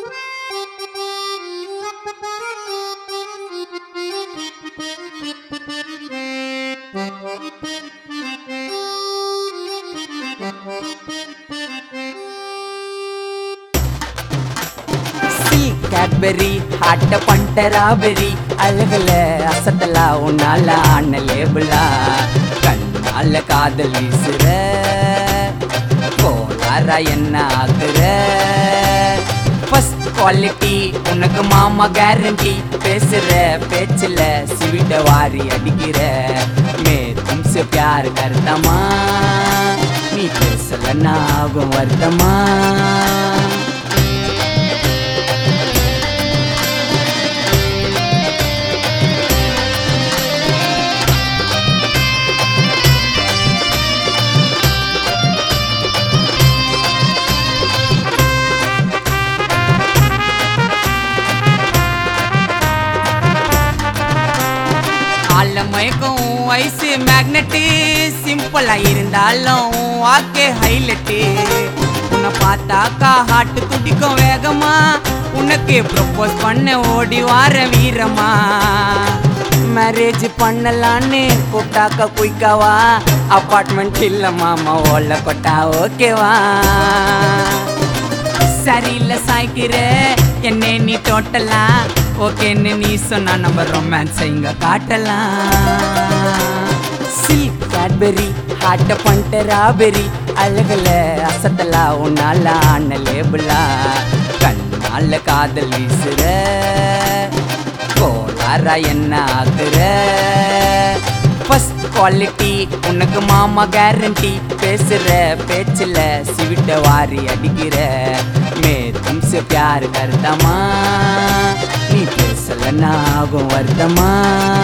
silk Cadbury ஹாட்ட பண்ட ராபெரி அழகுல அசத்தலா உன்னால ஆன லேபிளா கண்ணால காதல் வீசுற கோளாரா என்ன ஆகுற ஃபர்ஸ்ட் குவாலிட்டி உனக்கு மாமா கேரண்டி பேசுற பேச்சுல ஸ்வீட்ட வாரி அடிக்கிற மே தும்சே பியார் கருத்தமா நீ பேசலன்னா ஆகும் வருத்தமா ஆள மயக்கம் வயசு மேக்னெட்டு சிம்பிளா இருந்தாலும் வாக்கே ஹைலைட்டு உன்னை பார்த்தாக்கா ஹார்ட் துடிக்கும் வேகமா உனக்கு ப்ரப்போஸ் பண்ண ஓடி வார வீரமா மேரேஜ் பண்ணலான்னு கூப்பிட்டாக்கா குயிக்காவா அப்பார்ட்மெண்ட் இல்ல மாமா ஓல கொட்டா ஓகேவா சரியில்ல சாய்க்கிற என்ன நீ டோட்டலாம் ஓகேன்னு நீ சொன்னா நம்ம ரொமான்ஸ் இங்க காட்டலாம் சில்க் கேட்பெரி ஹாட்ட பண்ணிட்ட ராபெரி அழகுல அசத்தலா உன்னால ஆன லேபிளா கண்ணால காதல் வீசுற கோளாரா என்ன ஆகுற ஃபர்ஸ்ட் குவாலிட்டி உனக்கு மாமா கேரண்டி பேசுற பேச்சுல ஸ்வீட்ட வாரி அடிக்கிற மே தும்சே பியார் கருத்தமா நீ பேசலன்னா ஆகும் வருத்தமா